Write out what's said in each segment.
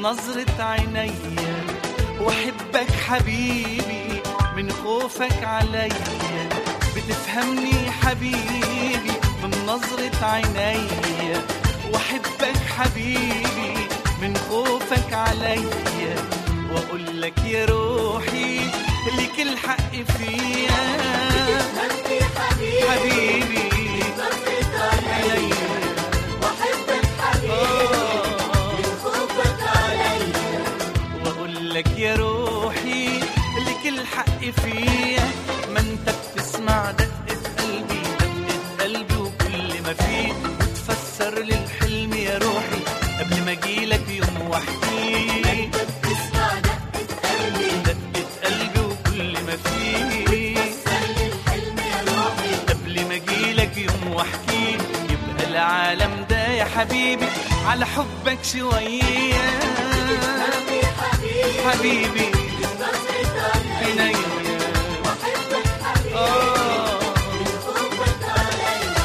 نظرة عينيا واحبك حبيبي من خوفك عليا بتفهمني حبيبي من نظرة عينيا واحبك حبيبي من خوفك عليا واقول لك يا روحي لك الحق فيا بتفهمني حبيبي حبيبي نظرة عينيا عليا وأحبك حبيبي من خوفك عليا واقول لك يا روحي لك الحق فيا ما انت بتسمع دقة قلبي دقة قلبي وكل ما فيه وتفسر للحلم يا روحي قبل ما اجيلك يوم واحكيه بتسمع دقة قلبي دقة قلبي وكل ما فيه سل الحلم يا روحي قبل ما اجيلك يوم واحكيه يبقى العالم ده يا حبيبي على حبك شوية بتفهمني حبيبي حبيبي نظرة عينيا عينيا وأحبك حبيبي آه من خوفك عليا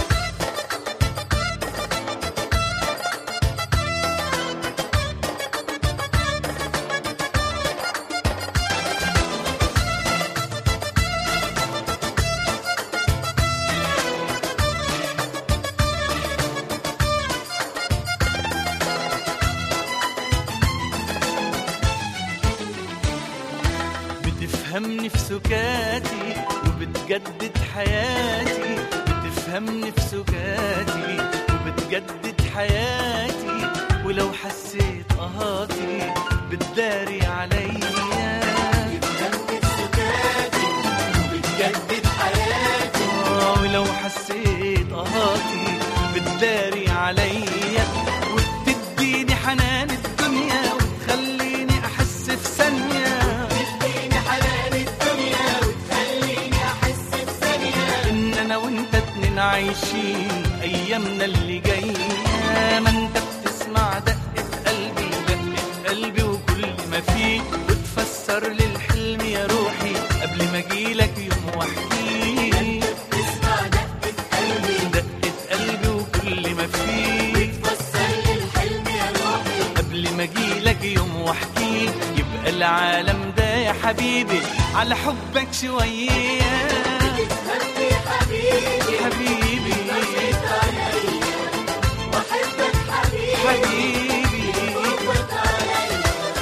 بتفهمني في سكاتي وبتجدد حياتي بتفهمني في سكاتي وبتجدد حياتي ولو حسيت قهاتي بتداري عليا بتهمني بسكاتي وبتجدد حياتي آه، ولو حسيت قهاتي بتداري عليا وبتديني حنان الدنيا وتخليني احس في ثانيه تديني حنان الدنيا وتخليني أحس بثانية ان انا وانت اتنين عايشين ايامنا اللي جايه ما انت بتسمع دقه قلبي دقه قلبي وكل ما فيه وتفسر للحلم يا روحي قبل ما اجيلك يوم واحكيه تسمع دقة قلبي دقه قلبي وكل ما فيه فسر لي الحلم يا روحي قبل ما اجيلك يوم واحكيه يبقى العالم ده يا حبيبي على حبك شويه بتفهمني حبيبي حبيبي نظرة عينيا وأحبك حبيبي حبيبي خوفك عليا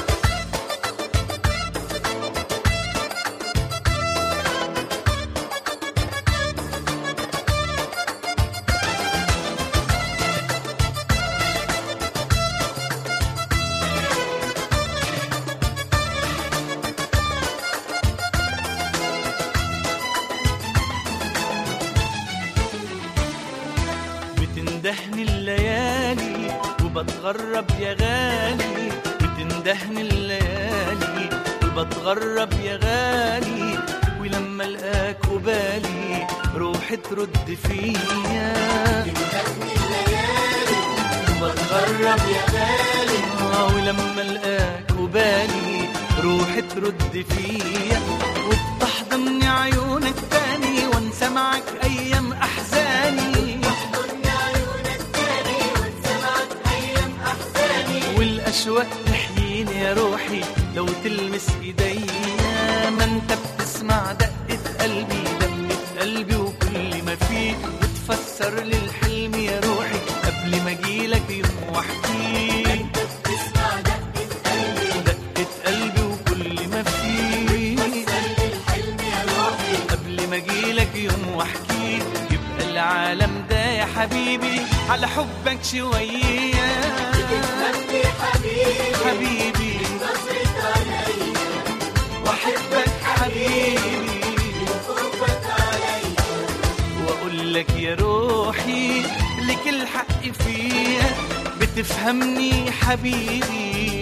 بتندهني الليالي وبتغرب يا غالي بتندهني الليالي وبتغرب يا غالي ولما القاك قبالي روحي ترد فيا بتهمني الليالي وبتغرب يا غالي آه، ولما القاك قبالي روحي ترد فيا وبتحضني عيونك تاني وانسى معك ايام احزاني تحضني عيونك تاني وتسمعك أيام أحزاني والاشواق تحييني يا روحي لو تلمس ايديا ما انت بتسمع دقة قلبي دقة قلبي وكل ما فيه وتفسر للحلم يا روحي قبل ما اجيلك يوم واحكيه بتسمع دقة قلبي دقة قلبي وكل ما فيه فسر لي الحلم يا روحي قبل ما اجيلك يوم واحكيه يبقى العالم ده يا حبيبي على حبك شويه بتفهمني حبيبي حبيبي نظرة عينيا واحبك حبيبي خوفك عليا واقول لك يا روحي لك الحق فيا بتفهمني حبيبي